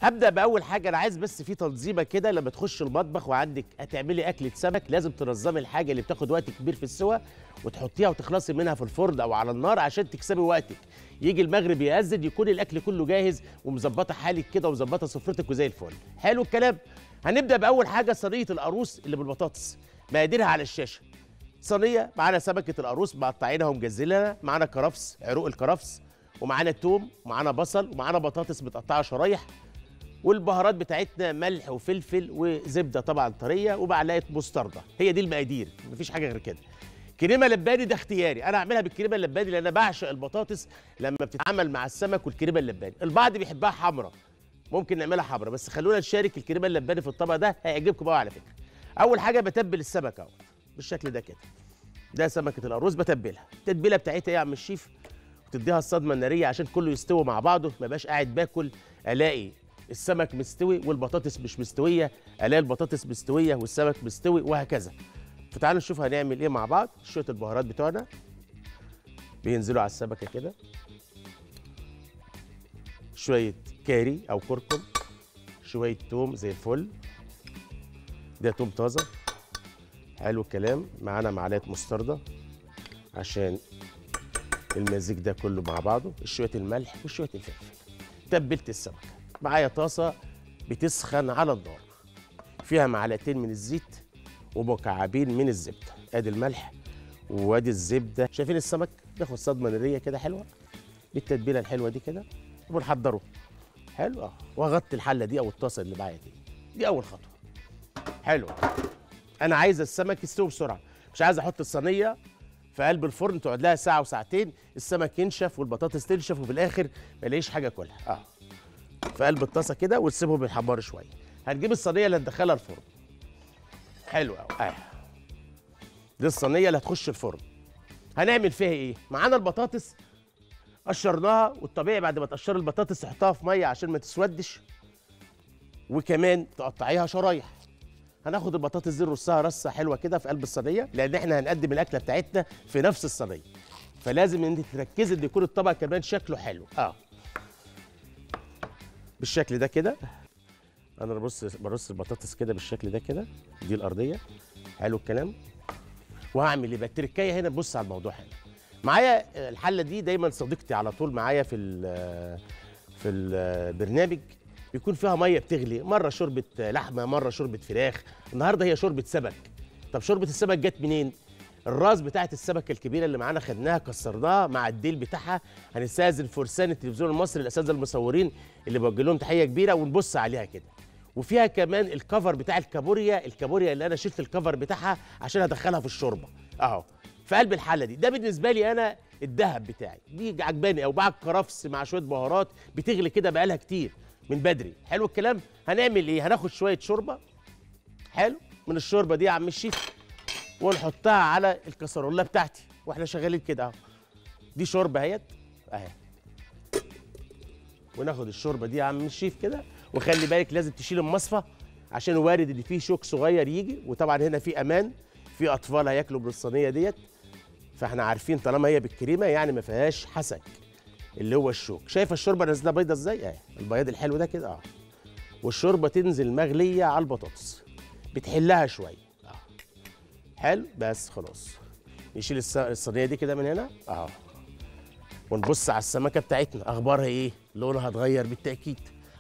هبدا باول حاجه انا عايز بس في تنظيمه كده لما تخش المطبخ وعندك هتعملي اكله سمك لازم تنظمي الحاجه اللي بتاخد وقت كبير في السوى وتحطيها وتخلصي منها في الفرن او على النار عشان تكسبي وقتك يجي المغرب يأذن يكون الاكل كله جاهز ومظبطه حالك كده ومظبطه سفرتك وزي الفل حلو الكلام هنبدا باول حاجه صينيه القاروص اللي بالبطاطس مقاديرها على الشاشه صينيه معانا سمكه القاروص مقطعينها ومجزلها معانا كرفس عروق الكرفس ومعانا توم ومعانا بصل ومعانا بطاطس متقطعه شرايح والبهارات بتاعتنا ملح وفلفل وزبده طبعا طريه ومعلقه مستردة هي دي المقادير مفيش حاجه غير كده كريمه لباني ده اختياري انا اعملها بالكريمه اللباني لان انا بعشق البطاطس لما بتتعمل مع السمك والكريمه اللباني البعض بيحبها حمراء ممكن نعملها حمراء بس خلونا نشارك الكريمه اللباني في الطبق ده هيعجبكم قوي على فكره اول حاجه بتبل السمك اهو بالشكل ده كده ده سمكه القاروص بتبلها التتبيله بتاعتها ايه يا عم الشيف وتديها الصدمه الناريه عشان كله يستوي مع بعضه ما بقاش قاعد باكل الاقي السمك مستوي والبطاطس مش مستويه الاقي البطاطس مستويه والسمك مستوي وهكذا فتعالوا نشوف هنعمل ايه مع بعض شويه البهارات بتوعنا بينزلوا على السمكه كده شويه كاري او كركم شويه توم زي الفل ده توم طازه حلو الكلام معانا معلقه مستردة عشان المزيج ده كله مع بعضه شويه الملح وشويه الفلفل تبلت السمكه معايا طاسه بتسخن على النار فيها معلقتين من الزيت ومكعبين من الزبده ادي الملح وادي الزبده شايفين السمك بياخد صدمه ناريه كده حلوه بالتتبيله الحلوه دي كده وبنحضره حلو اه واغطي الحله دي او الطاسه اللي معايا دي دي اول خطوه حلو انا عايز السمك يستوي بسرعه مش عايز احط الصينيه في قلب الفرن تقعد لها ساعه وساعتين السمك ينشف والبطاطس تنشف وفي الاخر ما الاقيش حاجه اكلها اه في قلب الطاسه كده وتسيبهم يتحمروا شويه هنجيب الصينيه اللي هندخلها الفرن حلو قوي اه دي الصينيه اللي هتخش الفرن هنعمل فيها ايه معانا البطاطس قشرناها والطبيعي بعد ما تقشر البطاطس تحطها في ميه عشان ما تسودش وكمان تقطعيها شرايح هناخد البطاطس دي نرصها رصه حلوه كده في قلب الصينيه لان احنا هنقدم الاكله بتاعتنا في نفس الصينيه فلازم ان انت تركزي ان يكون الطبق كمان شكله حلو اه بالشكل ده كده انا برص برص البطاطس كده بالشكل ده كده دي الارضيه حلو الكلام وهعمل ايه بقى التركايه هنا بص على الموضوع هنا معايا الحله دي دايما صديقتي على طول معايا في ال في البرنامج بيكون فيها ميه بتغلي مره شوربه لحمه مره شوربه فراخ النهارده هي شوربه سمك طب شوربه السمك جت منين الراس بتاعت السمكه الكبيره اللي معانا خدناها كسرناها مع الديل بتاعها هنستاذن فرسان التلفزيون المصري الاساتذه المصورين اللي بوجه لهم تحيه كبيره ونبص عليها كده وفيها كمان الكفر بتاع الكابوريا الكابوريا اللي انا شلت الكفر بتاعها عشان ادخلها في الشوربه اهو في قلب الحله دي ده بالنسبه لي انا الذهب بتاعي دي عجباني او بعد كرفس مع شويه بهارات بتغلي كده بقالها كتير من بدري حلو الكلام هنعمل ايه هناخد شويه شوربه حلو من الشوربه دي يا عم الشيف ونحطها على الكسرولة بتاعتي واحنا شغالين كده اهو دي شوربه اهيت اهي وناخد الشوربه دي يا عم الشيف كده وخلي بالك لازم تشيل المصفى عشان وارد ان فيه شوك صغير يجي وطبعا هنا في امان في اطفال هياكلوا من الصينيه ديت فاحنا عارفين طالما هي بالكريمه يعني ما فيهاش حسك اللي هو الشوك شايفه الشوربه نازله بيضه ازاي اهي البياض الحلو ده كده اه والشوربه تنزل مغليه على البطاطس بتحلها شويه اه حلو بس خلاص نشيل الصينيه دي كده من هنا اه ونبص على السمكه بتاعتنا اخبارها ايه لونها اتغير بالتاكيد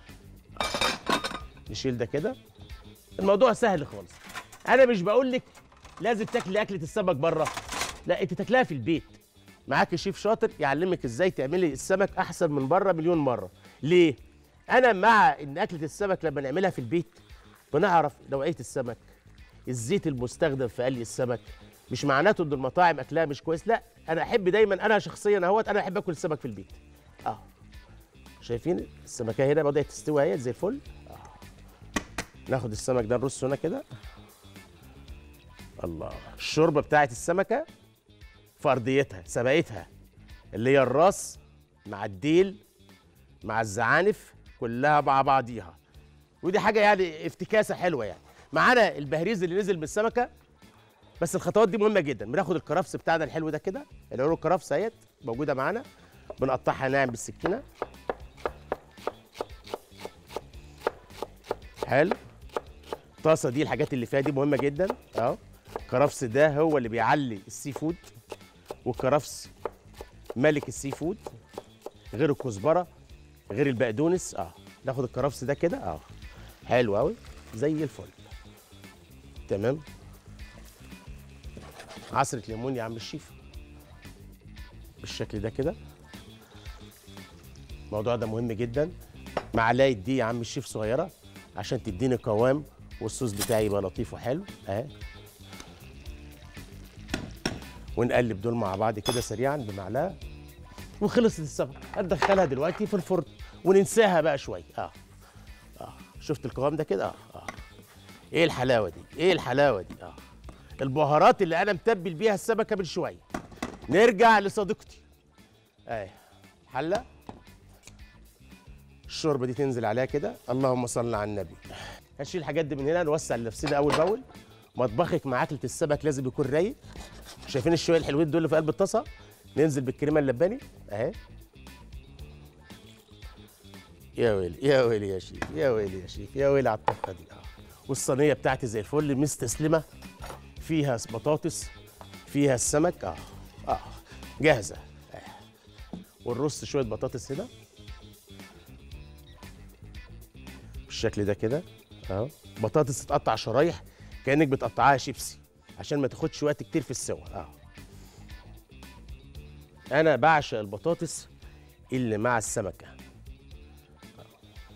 نشيل ده كده الموضوع سهل خالص انا مش بقول لك لازم تاكلي اكله السمك بره لا انت تاكلها في البيت معاك شيف شاطر يعلمك ازاي تعملي السمك احسن من بره مليون مره ليه انا مع ان اكله السمك لما نعملها في البيت بنعرف نوعيه السمك الزيت المستخدم في قلي السمك مش معناته ان المطاعم اكلها مش كويس لا انا احب دايما انا شخصيا اهوت انا احب اكل السمك في البيت اه شايفين السمكه هنا بدات تستوي اهي زي الفل آه. ناخد السمك ده نرصه هنا كده الله الشوربه بتاعت السمكه في ارضيتها سبقتها اللي هي الراس مع الديل مع الزعانف كلها مع بعضيها ودي حاجه يعني افتكاسه حلوه يعني معانا البهريز اللي نزل من السمكه بس الخطوات دي مهمه جدا بناخد الكرفس بتاعنا الحلو ده كده اللي هو الكرفس اهيت موجوده معانا بنقطعها ناعم بالسكينه حلو الطاسه دي الحاجات اللي فيها دي مهمه جدا اهو الكرفس ده هو اللي بيعلي السي فود والكرفس ملك السي فود غير الكزبره غير البقدونس اه ناخد الكرفس ده كده اه حلو قوي زي الفل تمام عصرة ليمون يا عم الشيف بالشكل ده كده الموضوع ده مهم جدا معلقه دي يا عم الشيف صغيره عشان تديني قوام والصوص بتاعي يبقى لطيف وحلو اهي ونقلب دول مع بعض كده سريعا بمعلقه وخلصت السمك هندخلها دلوقتي في الفرن وننساها بقى شويه اه اه شفت القوام ده كده اه اه ايه الحلاوه دي ايه الحلاوه دي اه البهارات اللي انا متبل بيها السمكه من شويه نرجع لصديقتي اهي حله الشوربه دي تنزل عليها كده اللهم صل على النبي هنشيل الحاجات دي من هنا نوسع لنفسنا اول باول مطبخك مع اكله السمك لازم يكون رايق شايفين الشويه الحلوين دول اللي في قلب الطاسه ننزل بالكريمه اللباني اهي يا ويلي يا ويلي يا شيف يا ويلي يا شيف يا ويلي على الطبخه دي اه والصينيه بتاعتي زي الفل مستسلمه فيها بطاطس فيها السمك اه اه جاهزه آه. والرز شويه بطاطس هنا بالشكل ده كده اهو بطاطس تتقطع شرايح كانك بتقطعها شيبسي عشان ما تاخدش وقت كتير في السوا اه انا بعشق البطاطس اللي مع السمكه آه.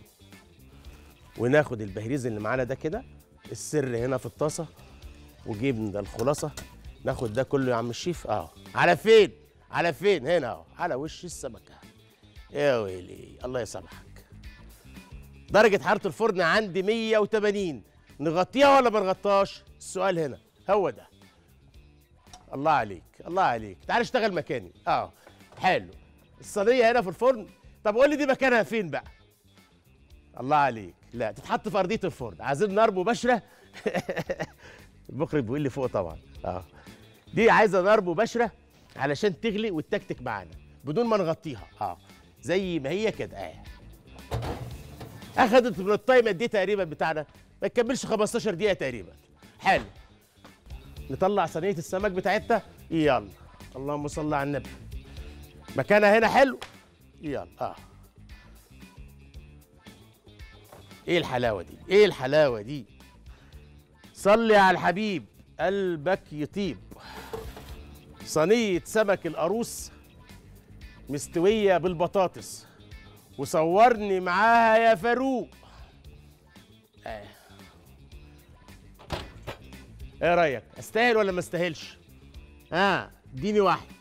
وناخد البهريز اللي معانا ده كده السر هنا في الطاسه وجبنا الخلاصه ناخد ده كله يا عم الشيف اه على فين على فين هنا اهو على وش السمكه يا ويلي الله يسامحك درجة حرارة الفرن عندي 180 نغطيها ولا ما نغطاش؟ السؤال هنا هو ده الله عليك الله عليك تعال اشتغل مكاني اه حلو الصينية هنا في الفرن طب قول لي دي مكانها فين بقى؟ الله عليك لا تتحط في أرضية الفرن عايزين نار مباشرة المخرج بيقول لي فوق طبعا اه دي عايزة نار مباشرة علشان تغلي وتتكتك معانا بدون ما نغطيها اه زي ما هي كده اه اخذت من التايم قد ايه تقريبا بتاعنا ما تكملش 15 دقيقه تقريبا حلو نطلع صينيه السمك بتاعتنا يلا اللهم صل على النبي مكانها هنا حلو يلا اه ايه الحلاوه دي ايه الحلاوه دي صلي على الحبيب قلبك يطيب صينيه سمك القاروص مستويه بالبطاطس وصورني معاها يا فاروق آه. ايه رايك استاهل ولا ما استاهلش اه اديني واحد